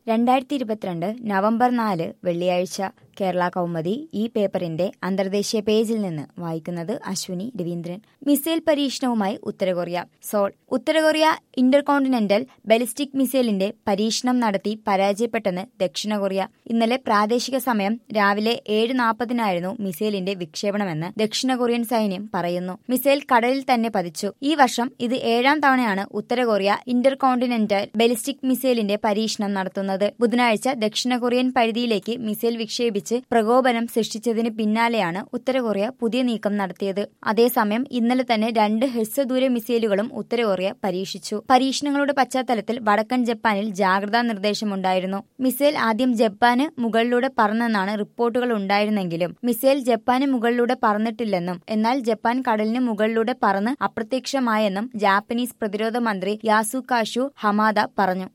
രണ്ടായിരത്തി ഇരുപത്തിരണ്ട് നവംബർ നാല് വെള്ളിയാഴ്ച കേരള കൗമുദി ഈ പേപ്പറിന്റെ അന്തർദേശീയ പേജിൽ നിന്ന് വായിക്കുന്നത് അശ്വിനി രവീന്ദ്രൻ മിസൈൽ പരീക്ഷണവുമായി ഉത്തരകൊറിയ സോൾ ഉത്തരകൊറിയ ഇന്റർകോണ്ടിനെന്റൽ ബലിസ്റ്റിക് മിസൈലിന്റെ പരീക്ഷണം നടത്തി പരാജയപ്പെട്ടെന്ന് ദക്ഷിണ കൊറിയ ഇന്നലെ പ്രാദേശിക സമയം രാവിലെ ഏഴ് നാൽപ്പതിനായിരുന്നു മിസൈലിന്റെ വിക്ഷേപണമെന്ന് ദക്ഷിണ കൊറിയൻ സൈന്യം പറയുന്നു മിസൈൽ കടലിൽ തന്നെ പതിച്ചു ഈ വർഷം ഇത് ഏഴാം തവണയാണ് ഉത്തര കൊറിയ ഇന്റർകോണ്ടിനെന്റൽ ബലിസ്റ്റിക് മിസൈലിന്റെ പരീക്ഷണം നടത്തുന്നത് ബുധനാഴ്ച ദക്ഷിണ കൊറിയൻ പരിധിയിലേക്ക് മിസൈൽ വിക്ഷേപിച്ച് പ്രകോപനം സൃഷ്ടിച്ചതിന് പിന്നാലെയാണ് ഉത്തര കൊറിയ പുതിയ നീക്കം നടത്തിയത് അതേസമയം ഇന്നലെ തന്നെ രണ്ട് ഹ്രസ്വദൂര മിസൈലുകളും ഉത്തര കൊറിയ പരീക്ഷിച്ചു പരീക്ഷണങ്ങളുടെ പശ്ചാത്തലത്തിൽ വടക്കൻ ജപ്പാനിൽ ജാഗ്രതാ നിർദ്ദേശമുണ്ടായിരുന്നു മിസൈൽ ആദ്യം ജപ്പാന് മുകളിലൂടെ പറന്നെന്നാണ് റിപ്പോർട്ടുകൾ ഉണ്ടായിരുന്നെങ്കിലും മിസൈൽ ജപ്പാന് മുകളിലൂടെ പറന്നിട്ടില്ലെന്നും എന്നാൽ ജപ്പാൻ കടലിന് മുകളിലൂടെ പറന്ന് അപ്രത്യക്ഷമായെന്നും ജാപ്പനീസ് പ്രതിരോധ മന്ത്രി യാസുകാഷു ഹമാദ പറഞ്ഞു